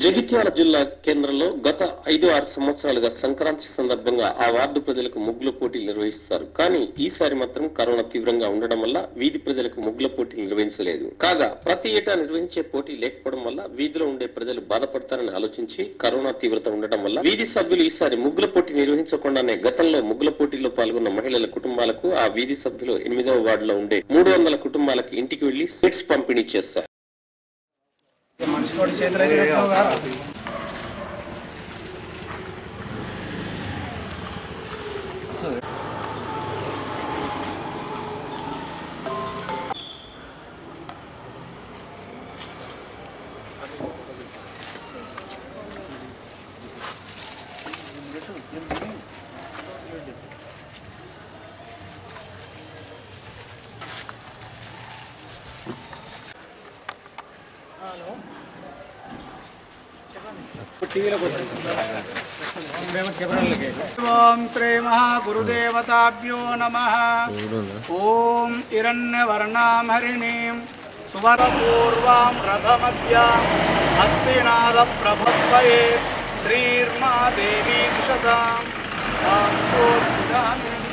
జగిత్యాల జిల్లా కేంద్రంలో గత ఐదు ఆరు సంవత్సరాలుగా సంక్రాంతి సందర్భంగా ఆ వార్డు ప్రజలకు ముగ్గుల పోటీలు నిర్వహిస్తారు కానీ ఈసారి మాత్రం కరోనా తీవ్రంగా ఉండడం వల్ల వీధి ప్రజలకు ముగ్గుల పోటీలు నిర్వహించలేదు కాగా ప్రతి ఏటా నిర్వహించే పోటీ లేకపోవడం వల్ల వీధిలో ఉండే ప్రజలు బాధపడతారని ఆలోచించి కరోనా తీవ్రత ఉండడం వల్ల వీధి సభ్యులు ఈసారి ముగ్గుల పోటీ నిర్వహించకుండానే గతంలో ముగ్గుల పోటీలో పాల్గొన్న మహిళల కుటుంబాలకు ఆ వీధి సభ్యులు ఎనిమిదవ వార్డులో ఉండే మూడు వందల కుటుంబాలకు ఇంటికి వెళ్లి స్వీట్స్ పంపిణీ చేస్తారు మనిషితోటి చేతులు అయితే పెట్టావు కదా ఓం శ్రీ మహాగురుదేవతాభ్యో నమ ఓం హిరణ్యవర్ణాం హరిణీం సువర్ణపూర్వాం రథమధ్యాం హస్తినాద ప్రభవే శ్రీర్మా దేవీ దుషతాం వాంసోస్మిదామి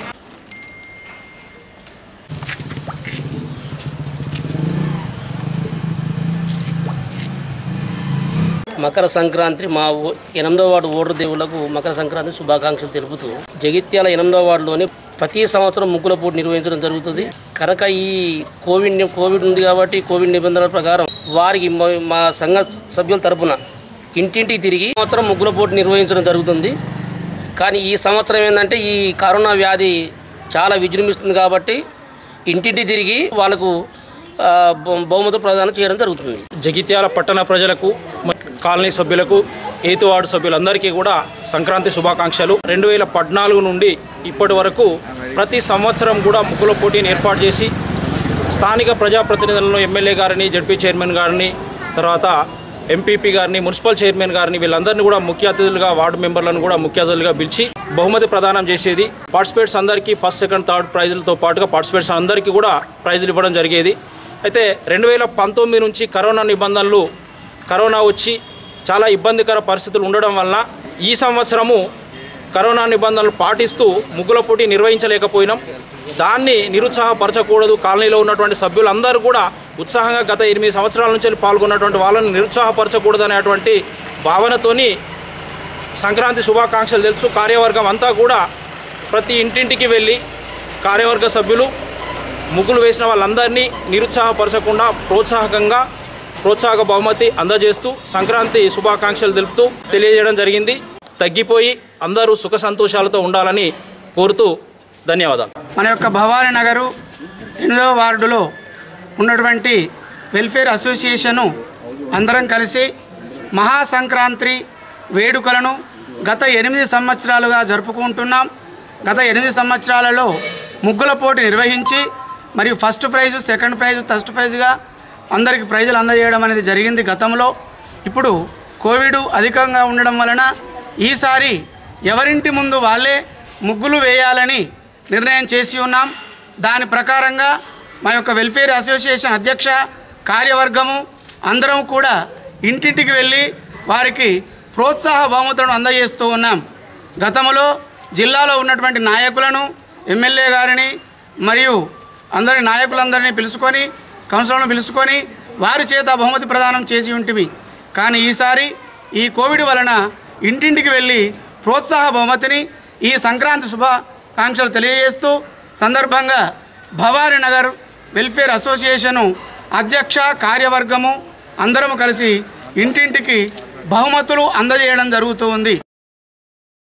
మకర సంక్రాంతి మా ఊ- ఎనిమిదో వార్డు ఓటర్ దేవుళ్లకు మకర సంక్రాంతి శుభాకాంక్షలు తెలుపుతూ జగిత్యాల ఎనిమిదో వార్డులోని ప్రతి సంవత్సరం ముగ్గుల పోటీ నిర్వహించడం జరుగుతుంది కనుక ఈ కోవిడ్ ని- కోవిడ్ ఉంది కాబట్టి కోవిడ్ నిబంధనల ప్రకారం వారికి మ- మా సంఘ సభ్యుల తరపున ఇంటింటికి తిరిగి ఈ సంవత్సరం ముగ్గుల పోటీ నిర్వహించడం జరుగుతుంది కానీ ఈ సంవత్సరం ఏంటంటే ఈ కరోనా వ్యాధి చాలా విజృంభిస్తుంది కాబట్టి ఇంటింటి తిరిగి వాళ్ళకు ఆ, బహు- బహుమతులు ప్రదానం చేయడం జరుగుతుంది జగిత్యాల పట్టణ ప్రజలకు మ- కాలనీ సభ్యులకు ఏతు వార్డు సభ్యులందరికీ కూడా సంక్రాంతి శుభాకాంక్షలు రెండు వేల పద్నాలుగు నుండి ఇప్పటి వరకు ప్రతి సంవత్సరం కూడా ముగ్గుల పోటీని ఏర్పాటు చేసి స్థానిక ప్రజాప్రతినిధులను ఎమ్మెల్యే గారిని జడ్పీ చైర్మన్ గారిని తర్వాత ఎంపీపీ గారిని మున్సిపల్ చైర్మన్ గారిని వీళ్ళందరినీ కూడా ముఖ్య అతిథులుగా వార్డు మెంబర్లను కూడా ముఖ్య అతిథులుగా పిలిచి బహుమతి ప్రదానం చేసేది పార్టిసిపేట్స్ అందరికీ ఫస్ట్ సెకండ్ థర్డ్ ప్రైజులతో పాటుగా పార్టిసిపేట్స్ అందరికీ కూడా ప్రైజులు ఇవ్వడం జరిగేది అయితే రెండు వేల పంతొమ్మిది నుంచి కరోనా నిబంధనలు కరోనా వచ్చి చాలా ఇబ్బందికర పరిస్థితులు ఉండడం వలన ఈ సంవత్సరము కరోనా నిబంధనలు పాటిస్తూ ముగ్గుల పోటీ నిర్వహించలేకపోయినాం దాన్ని నిరుత్సాహపరచకూడదు కాలనీలో ఉన్నటువంటి సభ్యులందరూ కూడా ఉత్సాహంగా గత ఎనిమిది సంవత్సరాల నుంచి పాల్గొన్నటువంటి వాళ్ళని నిరుత్సాహపరచకూడదు అనేటువంటి భావనతోని సంక్రాంతి శుభాకాంక్షలు తెలుసు కార్యవర్గం అంతా కూడా ప్రతి ఇంటింటికి వెళ్ళి కార్యవర్గ సభ్యులు ముగ్గులు వేసిన వాళ్ళందరినీ నిరుత్సాహపరచకుండా ప్రోత్సాహకంగా ప్రోత్సాహక బహుమతి అందజేస్తూ సంక్రాంతి శుభాకాంక్షలు తెలుపుతూ తెలియజేయడం జరిగింది తగ్గిపోయి అందరూ సుఖ సంతోషాలతో ఉండాలని కోరుతూ ధన్యవాదాలు మన యొక్క భవానీ నగరు ఎనిమిదవ వార్డులో ఉన్నటువంటి వెల్ఫేర్ అసోసియేషను అందరం కలిసి మహాసంక్రాంతి వేడుకలను గత ఎనిమిది సంవత్సరాలుగా జరుపుకుంటున్నాం గత ఎనిమిది సంవత్సరాలలో ముగ్గుల పోటీ నిర్వహించి మరియు first prize second prize third ప్రైజుగా అందరికి ప్రైజులు అందజేయడం అనేది జరిగింది గతంలో ఇప్పుడు కోవిడ్ అధికంగా ఉండడం వలన ఈసారి ఎవరింటి ముందు వాళ్ళే ముగ్గులు వేయాలని నిర్ణయం చేసి ఉన్నాం దాని ప్రకారంగా మా యొక్క వెల్ఫేర్ అసోసియేషన్ అధ్యక్ష కార్యవర్గము అందరం కూడా ఇంటింటికి వెళ్ళి వారికి ప్రోత్సాహ బహుమతులను అందజేస్తూ ఉన్నాం గతంలో జిల్లాలో ఉన్నటువంటి నాయకులను ఎమ్మెల్యే గారిని మరియు అందరి నాయకులందరినీ పిలుచుకొని కౌన్సిలర్లను పిలుచుకొని వారి చేత బహుమతి ప్రదానం చేసి ఉంటివి కానీ ఈసారి ఈ కోవిడ్ వలన ఇంటింటికి వెళ్ళి ప్రోత్సాహ బహుమతిని ఈ సంక్రాంతి శుభాకాంక్షలు తెలియజేస్తూ సందర్భంగా భవానీ నగర్ వెల్ఫేర్ అసోసియేషను అధ్యక్ష కార్యవర్గము అందరము కలిసి ఇంటింటికి బహుమతులు అందజేయడం జరుగుతూ ఉంది